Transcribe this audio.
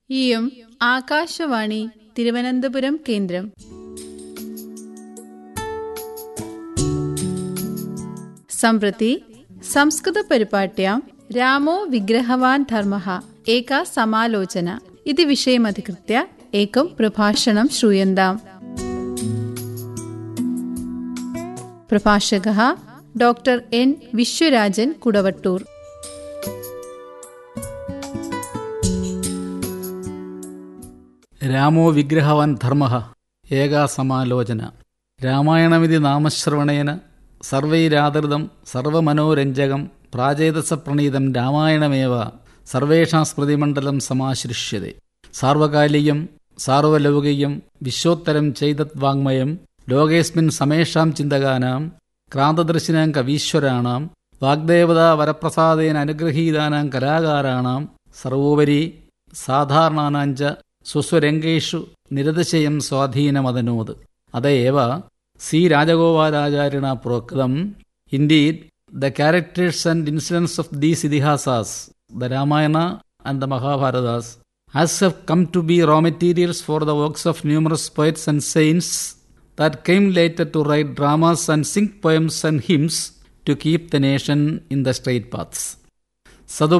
ഇയം ആകാശവാണി തിരുവനന്തപുരം കേന്ദ്രം सम्प्रति संस्कृतपरिपाट्यां रामो विग्रहवान् धर्मः एका समालोचना इति विषयमधिकृत्य एकं प्रभाषणं श्रूयन्ताम् प्रभाषकः डॉक्टर् एन् विश्वराजन् कुडवट्टूर् രാമോ വിഗ്രഹവാൻ ധർമ്മ ഏകാ സമാലോചന രാമായണമിതി നാമശ്രവണേന സർവൈരാദൃതം സർവമനോരഞ്ജകം പ്രാചേതസപ്രണീതം രാമായണമേവ സർവേഷാം സ്മൃതിമണ്ഡലം സമാശ്രിഷ്യത്തെ സാർവകാലികം സാർവലൗകികം വിശ്വോത്തരം ചെയ്തത് വാങ്മയം ലോകേസ്മിൻ സമേഷാം ചിന്തകാനാം ക്രാന്തദർശിനാം കവീശ്വരാണാം വാഗ്ദേവതാ വരപ്രസാദേന അനുഗ്രഹീതാനാം കലാകാരാണാം സർവോപരി സാധാരണാനാഞ്ച സ്വസ്വരംഗേഷു നിരതിശയം സ്വാധീനമതനോത് അതയേവ സി രാജഗോപാലാചാര്യണ പ്രോക്തം indeed the characters and incidents of these itihasas the Ramayana and the Mahabharatas as have come to be raw materials for the works of numerous poets and saints that came later to write dramas and sing poems and hymns to keep the nation in the straight paths.